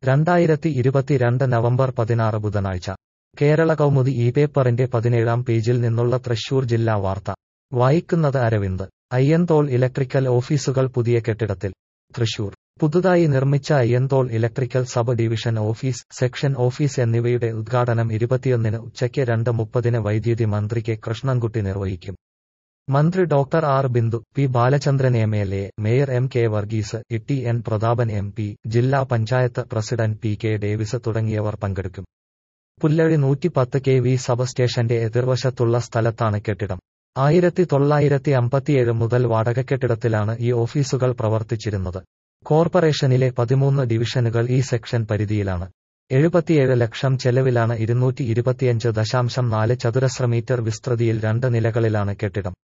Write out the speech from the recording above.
രണ്ടായിരത്തി ഇരുപത്തിരണ്ട് നവംബർ പതിനാറ് ബുധനാഴ്ച കേരള കൗമുദി ഈ പേപ്പറിന്റെ പതിനേഴാം പേജിൽ നിന്നുള്ള തൃശൂർ ജില്ലാ വാർത്ത വായിക്കുന്നത് അരവിന്ദ് അയ്യന്തോൾ ഇലക്ട്രിക്കൽ ഓഫീസുകൾ പുതിയ കെട്ടിടത്തിൽ തൃശൂർ പുതുതായി നിർമ്മിച്ച Ayyanthole electrical sub division office section office എന്നിവയുടെ ഉദ്ഘാടനം ഇരുപത്തിയൊന്നിന് ഉച്ചയ്ക്ക് രണ്ട് മുപ്പതിന് വൈദ്യുതി മന്ത്രി കെ കൃഷ്ണൻകുട്ടി നിർവഹിക്കും മന്ത്രി doctor R Bindu P Balachandran M L A mayor M K Varghese E N Prathapan M P ജില്ലാ panchayat president P K Davis തുടങ്ങിയവർ പങ്കെടുക്കും പുല്ലഴി നൂറ്റിപ്പത്ത് കെ വി സബ് സ്റ്റേഷന്റെ എതിർവശത്തുള്ള സ്ഥലത്താണ് കെട്ടിടം ആയിരത്തി തൊള്ളായിരത്തി അമ്പത്തിയേഴ് മുതൽ വാടക കെട്ടിടത്തിലാണ് ഈ ഓഫീസുകൾ പ്രവർത്തിച്ചിരുന്നത് കോർപ്പറേഷനിലെ പതിമൂന്ന് ഡിവിഷനുകൾ ഈ സെക്ഷൻ പരിധിയിലാണ് എഴുപത്തിയേഴ് ലക്ഷം ചെലവിലാണ് ഇരുന്നൂറ്റി ഇരുപത്തിയഞ്ച് ദശാംശം നാല് ചതുരശ്ര മീറ്റർ വിസ്തൃതിയിൽ രണ്ട് നിലകളിലാണ് കെട്ടിടം